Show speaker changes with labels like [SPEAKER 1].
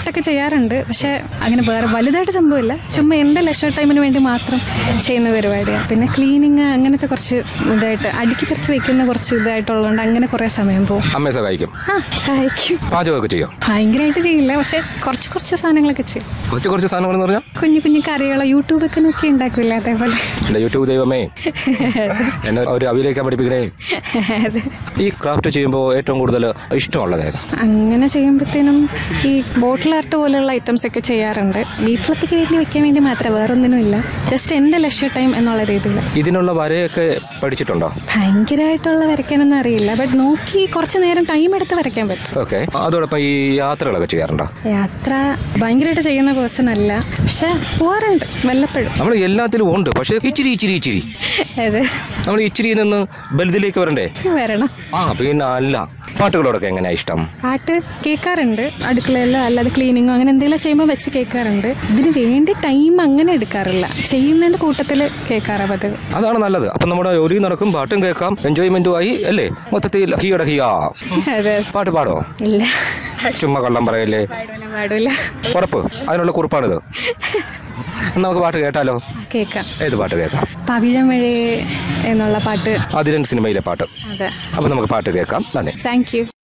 [SPEAKER 1] ആർട്ടൊക്കെ ചെയ്യാറുണ്ട് പക്ഷെ അങ്ങനെ വേറെ വലുതായിട്ട് സംഭവമില്ല ചുമ്മാ എൻ്റെ ലെഷർ ടൈമിന് വേണ്ടി മാത്രം ചെയ്യുന്ന പരിപാടിയാണ് പിന്നെ ക്ലീനിങ് അങ്ങനത്തെ കുറച്ച് ഇതായിട്ട് അടുക്കി പെറുക്കി വെക്കുന്ന കുറച്ച് ഇതായിട്ടുള്ളതുകൊണ്ട് അങ്ങനെ കുറേ സമയം പോകും
[SPEAKER 2] അമ്മയെ സഹായിക്കും
[SPEAKER 1] ആ സഹായിക്കും
[SPEAKER 2] പാചകമൊക്കെ ചെയ്യും
[SPEAKER 1] ഭയങ്കരമായിട്ട് ചെയ്യില്ല പക്ഷെ കുറച്ച് കുറച്ച് സാധനങ്ങളൊക്കെ ചെയ്യും
[SPEAKER 2] കുറച്ച് കുറച്ച് സാധനങ്ങൾ എന്ന് പറഞ്ഞാൽ
[SPEAKER 1] കുഞ്ഞു കുഞ്ഞു കറികളോ യൂട്യൂബൊക്കെ നോക്കി ഉണ്ടാക്കില്ല അതേപോലെ
[SPEAKER 2] എൻ്റെ യൂട്യൂബ് ദൈവമേ എന്നെ ഒരു അവിയിലേക്കാൻ പഠിപ്പിക്കണേ
[SPEAKER 1] അതെ.
[SPEAKER 2] ഈ ക്രാഫ്റ്റ് ചെയ്യുമ്പോൾ ഏറ്റവും കൂടുതൽ ഇഷ്ടമുള്ളത് ഏതാ
[SPEAKER 1] അങ്ങനെ ചെയ്യുമ്പോഴത്തേനും ഈ ബോട്ടിൽ ആർട്ട് പോലെയുള്ള ഐറ്റംസ് ഒക്കെ ചെയ്യാറുണ്ട് വീട്ടിലത്തേക്ക് വേണ്ടി വെക്കാൻ വേണ്ടി മാത്രമേ വേറൊന്നിനും ഇല്ല ജസ്റ്റ് എൻ്റെ ലക്ഷ്യ ടൈം എന്നുള്ള രീതിയിൽ
[SPEAKER 2] ഇതിനുള്ള വരയൊക്കെ പഠിച്ചിട്ടുണ്ടോ
[SPEAKER 1] ഭയങ്കരമായിട്ടുള്ള വരയ്ക്കാനൊന്നും അറിയില്ല ബട്ട് നോക്കി കുറച്ച് നേരം ടൈം എടുത്ത് വരയ്ക്കാൻ പറ്റും
[SPEAKER 2] ഓക്കെ അതോടൊപ്പം ഈ യാത്രകളൊക്കെ ചെയ്യാറുണ്ടോ
[SPEAKER 1] യാത്ര ഭയങ്കരമായിട്ട് ചെയ്യുന്ന പേഴ്സൺ അല്ല പക്ഷെ പോവാറുണ്ട് വല്ലപ്പോഴും
[SPEAKER 2] നമ്മൾ എല്ലാത്തിലും ഉണ്ട് പക്ഷേ ഇച്ചിരി ഇച്ചിരി ഇച്ചിരി
[SPEAKER 1] അതെ
[SPEAKER 2] നമ്മൾ ഇച്ചിരിയിൽ നിന്ന് ബലുതിലേക്ക് വരണ്ടേ
[SPEAKER 1] വരണം
[SPEAKER 2] ആ പിന്നെ അല്ല പാട്ടുകളോടൊക്കെ എങ്ങനെയാ ഇഷ്ടം
[SPEAKER 1] പാട്ട് കേൾക്കാറുണ്ട് അടുക്കളയിലോ അല്ലാതെ ക്ലീനിങ്ങോ അങ്ങനെ എന്തെങ്കിലും ചെയ്യുമ്പോൾ വെച്ച് കേൾക്കാറുണ്ട് ഇതിന് വേണ്ടി ടൈം അങ്ങനെ എടുക്കാറില്ല ചെയ്യുന്നതിന്റെ കൂട്ടത്തിൽ കേൾക്കാറാ പതിവ്
[SPEAKER 2] അതാണ് നല്ലത് അപ്പം നമ്മുടെ ജോലി നടക്കും പാട്ടും കേൾക്കാം എൻജോയ്മെന്റും ആയി അല്ലേ മൊത്തത്തിൽ കീഴടക്കിയാ
[SPEAKER 1] അതെ
[SPEAKER 2] പാട്ട് പാടോ
[SPEAKER 1] ഇല്ല
[SPEAKER 2] ചുമ്മാ കള്ളം പറയല്ലേ
[SPEAKER 1] പാടില്ല പാടില്ല
[SPEAKER 2] ഉറപ്പ് അതിനുള്ള കുറിപ്പാണിത് എന്നാ നമുക്ക് പാട്ട് കേട്ടാലോ
[SPEAKER 1] കേൾക്കാം
[SPEAKER 2] ഏത് പാട്ട് കേൾക്കാം
[SPEAKER 1] പവിഴമഴേ എന്നുള്ള പാട്ട്
[SPEAKER 2] അതിരൻ സിനിമയിലെ പാട്ട്
[SPEAKER 1] അതെ
[SPEAKER 2] അപ്പം നമുക്ക് പാട്ട് കേൾക്കാം നന്ദി
[SPEAKER 1] താങ്ക് യു